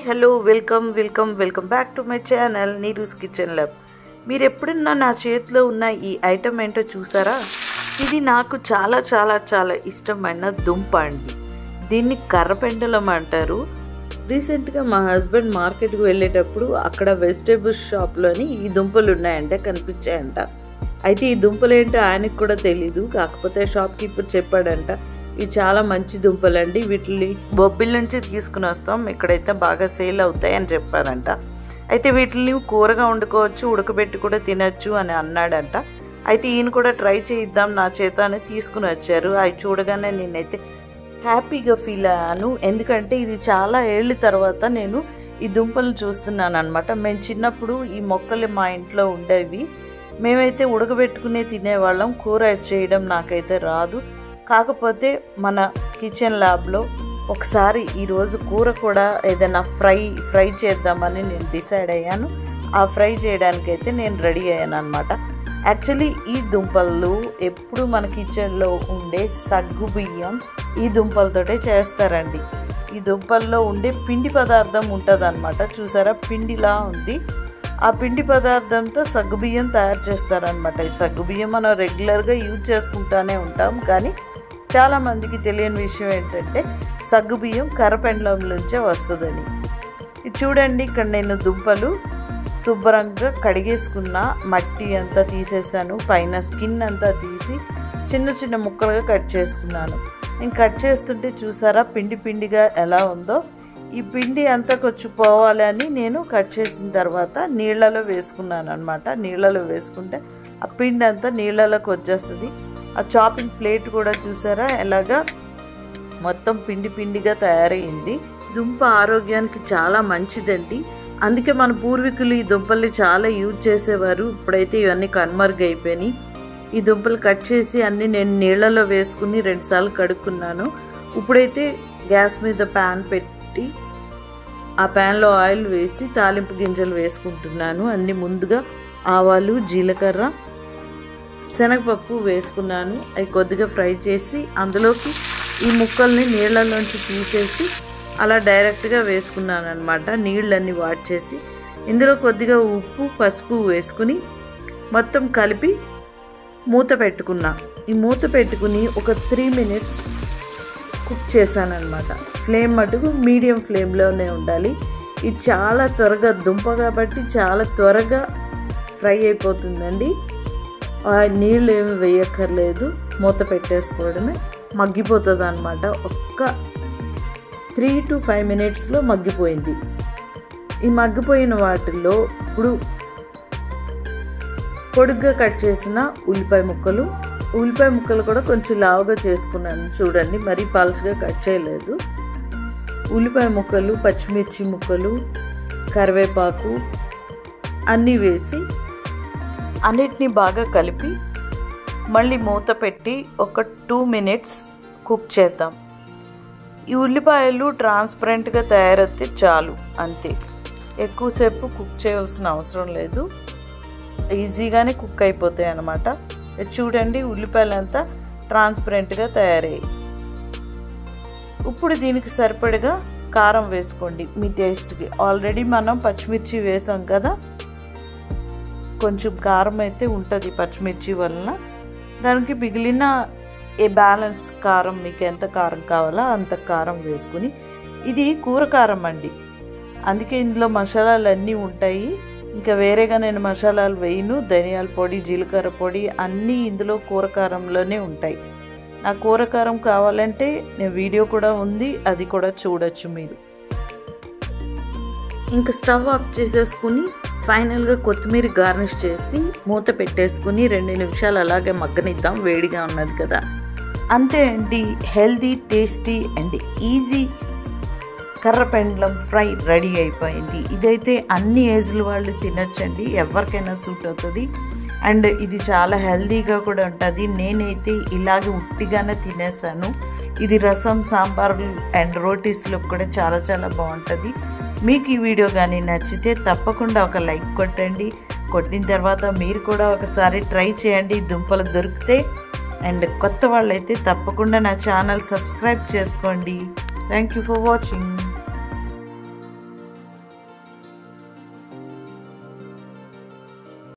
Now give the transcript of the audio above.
hello welcome welcome welcome back to my channel Neeru's kitchen lab మీరు ఎప్పుడన్నా నా చేతిలో ఉన్న ఈ ఐటమ్ ఏంటో చూసారా ఇది నాకు చాలా చాలా చాలా ఇష్టమైన దుంప అండి దీన్ని కర్రపెండలం అంటారు రీసెంట్గా మా హస్బెండ్ మార్కెట్కి వెళ్ళేటప్పుడు అక్కడ వెజిటేబుల్స్ షాప్లోని ఈ దుంపలు ఉన్నాయంటే కనిపించాయంట అయితే ఈ దుంపలు ఏంటో ఆయనకు కూడా తెలీదు కాకపోతే షాప్ కీపర్ చెప్పాడంట ఇవి చాలా మంచి దుంపలండి వీటిని బొబ్బిల నుంచి తీసుకుని వస్తాం ఇక్కడైతే బాగా సేల్ అవుతాయి అని చెప్పారంట అయితే వీటిని కూరగా వండుకోవచ్చు ఉడకబెట్టి కూడా తినచ్చు అని అన్నాడంట అయితే ఈయన కూడా ట్రై చేయిద్దాం నా చేత అని తీసుకుని వచ్చారు అవి చూడగానే నేనైతే హ్యాపీగా ఫీల్ అయ్యాను ఎందుకంటే ఇది చాలా ఏళ్ళ తర్వాత నేను ఈ దుంపలు చూస్తున్నాను అనమాట మేము చిన్నప్పుడు ఈ మొక్కలు మా ఇంట్లో ఉండేవి మేమైతే ఉడకబెట్టుకునే తినేవాళ్ళం కూర చేయడం నాకైతే రాదు కాకపోతే మన కిచెన్ ల్యాబ్లో ఒకసారి ఈరోజు కూర కూడా ఏదైనా ఫ్రై ఫ్రై చేద్దామని నేను డిసైడ్ అయ్యాను ఆ ఫ్రై చేయడానికైతే నేను రెడీ అయ్యాను అనమాట యాక్చువల్లీ ఈ దుంపలు ఎప్పుడు మన కిచెన్లో ఉండే సగ్గు బియ్యం ఈ దుంపలతోటే చేస్తారండి ఈ దుంపల్లో ఉండే పిండి పదార్థం ఉంటుందన్నమాట చూసారా పిండిలా ఉంది ఆ పిండి పదార్థంతో సగ్గుబియ్యం తయారు చేస్తారనమాట ఈ సగ్గుబియ్యం మనం రెగ్యులర్గా యూజ్ చేసుకుంటానే ఉంటాం కానీ చాలామందికి తెలియని విషయం ఏంటంటే సగ్గుబియ్యం కర్రపెండలం నుంచే వస్తుందని ఇది చూడండి ఇక్కడ నేను దుంపలు శుభ్రంగా కడిగేసుకున్న మట్టి అంతా తీసేసాను పైన స్కిన్ అంతా తీసి చిన్న చిన్న ముక్కలుగా కట్ చేసుకున్నాను నేను కట్ చేస్తుంటే చూసారా పిండి పిండిగా ఎలా ఉందో ఈ పిండి అంతా కొంచెం పోవాలని నేను కట్ చేసిన తర్వాత నీళ్ళలో వేసుకున్నాను అనమాట నీళ్ళలో వేసుకుంటే ఆ పిండి అంతా నీళ్ళలోకి వచ్చేస్తుంది ఆ చాపింగ్ ప్లేట్ కూడా చూసారా ఎలాగా మొత్తం పిండి పిండిగా తయారైంది దుంప ఆరోగ్యానికి చాలా మంచిదండి అందుకే మన పూర్వీకులు ఈ దుంపల్ని చాలా యూజ్ చేసేవారు ఇప్పుడైతే ఇవన్నీ కన్మర్గ్ అయిపోయినాయి ఈ దుంపలు కట్ చేసి అన్నీ నేను నీళ్ళలో వేసుకుని రెండుసార్లు కడుక్కున్నాను ఇప్పుడైతే గ్యాస్ మీద ప్యాన్ పెట్టి ఆ ప్యాన్లో ఆయిల్ వేసి తాలింపు గింజలు వేసుకుంటున్నాను అన్ని ముందుగా ఆవాలు జీలకర్ర శనగపప్పు వేసుకున్నాను అవి కొద్దిగా ఫ్రై చేసి అందులోకి ఈ ముక్కల్ని నీళ్ళలోంచి తీసేసి అలా డైరెక్ట్గా వేసుకున్నాను అనమాట నీళ్ళన్నీ వాట్ చేసి ఇందులో కొద్దిగా ఉప్పు పసుపు వేసుకుని మొత్తం కలిపి మూత పెట్టుకున్నా ఈ మూత పెట్టుకుని ఒక త్రీ మినిట్స్ కుక్ చేశానమాట ఫ్లేమ్ మటుకు మీడియం ఫ్లేమ్లోనే ఉండాలి ఇది చాలా త్వరగా దుంప కాబట్టి చాలా త్వరగా ఫ్రై అయిపోతుందండి నీళ్ళు ఏమి వేయక్కర్లేదు మూత పెట్టేసుకోవడమే మగ్గిపోతుంది అనమాట ఒక్క త్రీ టు ఫైవ్ మినిట్స్లో మగ్గిపోయింది ఈ మగ్గిపోయిన వాటిల్లో ఇప్పుడు పొడుగ్గా కట్ చేసిన ఉల్లిపాయ ముక్కలు ఉల్లిపాయ ముక్కలు కూడా కొంచెం లావుగా చేసుకున్నాను చూడండి మరీ పల్చగా కట్ చేయలేదు ఉల్లిపాయ ముక్కలు పచ్చిమిర్చి ముక్కలు కరివేపాకు అన్నీ వేసి అన్నిటినీ బాగా కలిపి మళ్ళీ మూత పెట్టి ఒక టూ మినిట్స్ కుక్ చేద్దాం ఈ ఉల్లిపాయలు ట్రాన్స్పరెంట్గా తయారైతే చాలు అంతే ఎక్కువసేపు కుక్ చేయాల్సిన అవసరం లేదు ఈజీగానే కుక్ అయిపోతాయి అన్నమాట చూడండి ఉల్లిపాయలంతా ట్రాన్స్పరెంట్గా తయారయ్యాయి ఇప్పుడు దీనికి సరిపడగా కారం వేసుకోండి మీ టేస్ట్కి ఆల్రెడీ మనం పచ్చిమిర్చి వేసాం కదా కొంచెం కారం అయితే ఉంటుంది పచ్చిమిర్చి వలన దానికి మిగిలిన ఏ బ్యాలెన్స్ కారం మీకు ఎంత కారం కావాలో అంత కారం వేసుకుని ఇది కూర కారం అండి అందుకే ఇందులో మసాలాలు అన్నీ ఉంటాయి ఇంకా వేరేగా నేను మసాలాలు వేయను ధనియాల పొడి జీలకర్ర పొడి అన్నీ ఇందులో కూరకారంలోనే ఉంటాయి నా కూరకారం కావాలంటే నేను వీడియో కూడా ఉంది అది కూడా చూడొచ్చు మీరు ఇంకా స్టవ్ ఆఫ్ చేసేసుకుని ఫైనల్గా కొత్తిమీర గార్నిష్ చేసి మూత పెట్టేసుకుని రెండు నిమిషాలు అలాగే మగ్గనిద్దాం వేడిగా ఉన్నది కదా అంతే అండి హెల్దీ టేస్టీ అండ్ ఈజీ కర్రపెండలం ఫ్రై రెడీ అయిపోయింది ఇదైతే అన్ని ఏజ్ల వాళ్ళు తినచ్చండి ఎవరికైనా సూట్ అవుతుంది అండ్ ఇది చాలా హెల్దీగా కూడా ఉంటుంది నేనైతే ఇలాగే ఉట్టిగానే తినేసాను ఇది రసం సాంబార్ అండ్ రోటీస్లో కూడా చాలా చాలా బాగుంటుంది మీకు ఈ వీడియో కానీ నచ్చితే తప్పకుండా ఒక లైక్ కొట్టండి కొట్టిన తర్వాత మీరు కూడా ఒకసారి ట్రై చేయండి దుంపలు దొరికితే అండ్ కొత్త వాళ్ళైతే తప్పకుండా నా ఛానల్ సబ్స్క్రైబ్ చేసుకోండి థ్యాంక్ యూ ఫర్ వాచింగ్